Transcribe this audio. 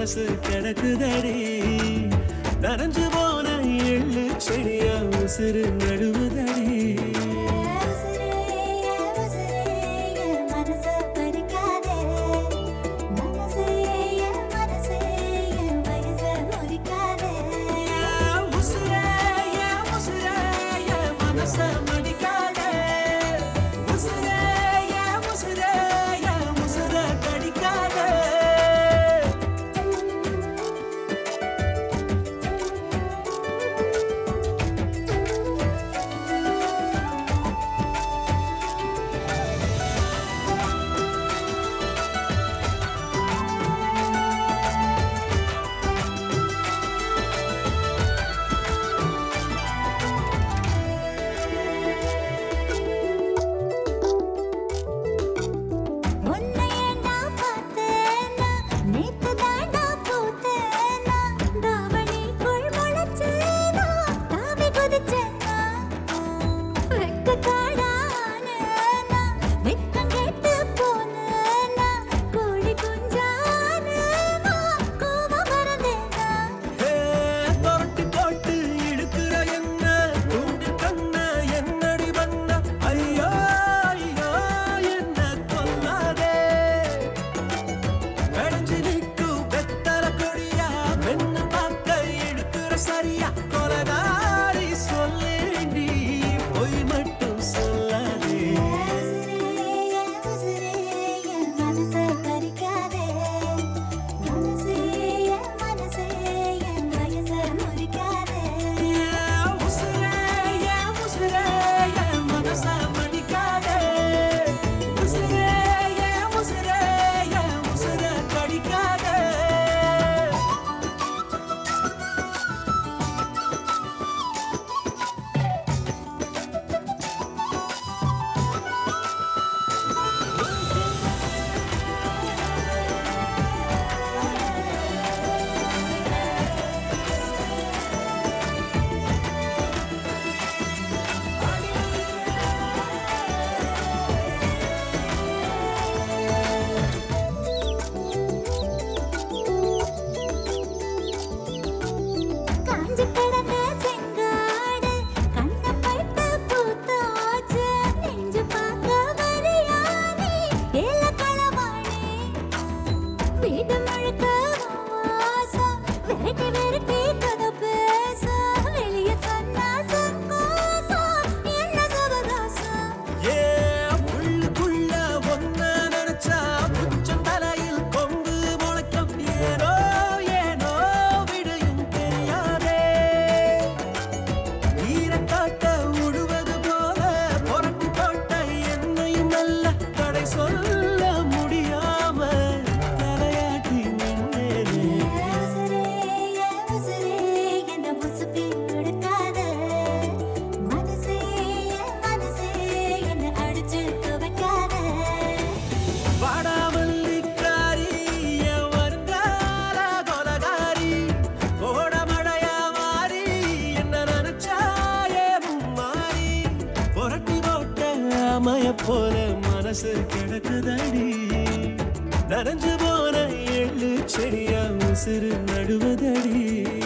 மனசு கிடக்குதடி நனைஞ்சு போன எள்ளு செடியா உசுறு நடுவுதடி உசுரே உசுரே என் மனச பறிக்காதே மனசே என் மனசே என் வயச முறிக்காதே உசுரே என் உசுரே என் மனச மடிக்காதே உசுரே என் உசுரே என் உசுர கடிக்காதே உன்னை ஏண்டா பார்த்தேனா நேத்து தாண்டா பூத்தேனா தாவணிக்குள் முளைச்சேனா தாவி குதிச்சேனா வெக்க காடானேனா வெக்கம் கெட்டு போனேனா கோழி குஞ்சானேனா கோவம் மறந்தேனா ஏ, தொரட்டி போட்டு இழுக்கிற என்ன தூண்டு கண்ண என்னடி பண்ண ஐயோ ஐயோ என்ன கொல்லாதே வெடிஞ்சு நிற்கும் வெத்தல கொடியா பெண்ணு பார்க்க இழுக்கிற சரியா கொலகாரி சொல்லேண்டி பொய் மட்டும் சொல்லாதே உசுரே உசுரே என் மனச பறிக்காதே மனசே என் மனசே என் வயச முறிக்காதே உசுரே என் உசுரே என் மனச மடிக்காதே உசுரே என் உசுரே என் உசுர கடிக்காதே காஞ்சு கிடந்த செங்காடு கண்ண பட்டு பூத்தாச்சு நெஞ்சு பார்க்க வரியானே ஏல களவாணி வீடு முழுக்க வாசம் விரட்டி விரட்டி கதை பேச வெளிய சொன்னா சங்கோசம் என்ன சவகாசம் ஏ உள்ளுக்குள்ள ஒன்ன நினைச்சா உச்சம் தலையில் கொங்கு முளைக்கும் ஏனோ ஏனோ விடையும் தெரியாதே ஈரக்காட்ட உழுவது போல புரட்டி போட்ட என்னையும் நல்ல கடை சொல்ல முடியாம தலையாட்டி நின்னேனே உசுரே உசுரே என்ன முசுப்பி கொடுக்காத மனசே மனசே என்ன அடிச்சு துவைக்காத வாடாமல்லிக்காரி என் வருங்கால கொலகாரி கோடமழையா மாறி என்ன நினைச்சாயே மாறி புரட்டி போட்ட ஆமைய போல மனசு கிடக்குதடி நனைஞ்சு போன எள்ளு செடியா உசுறு நடுவதடி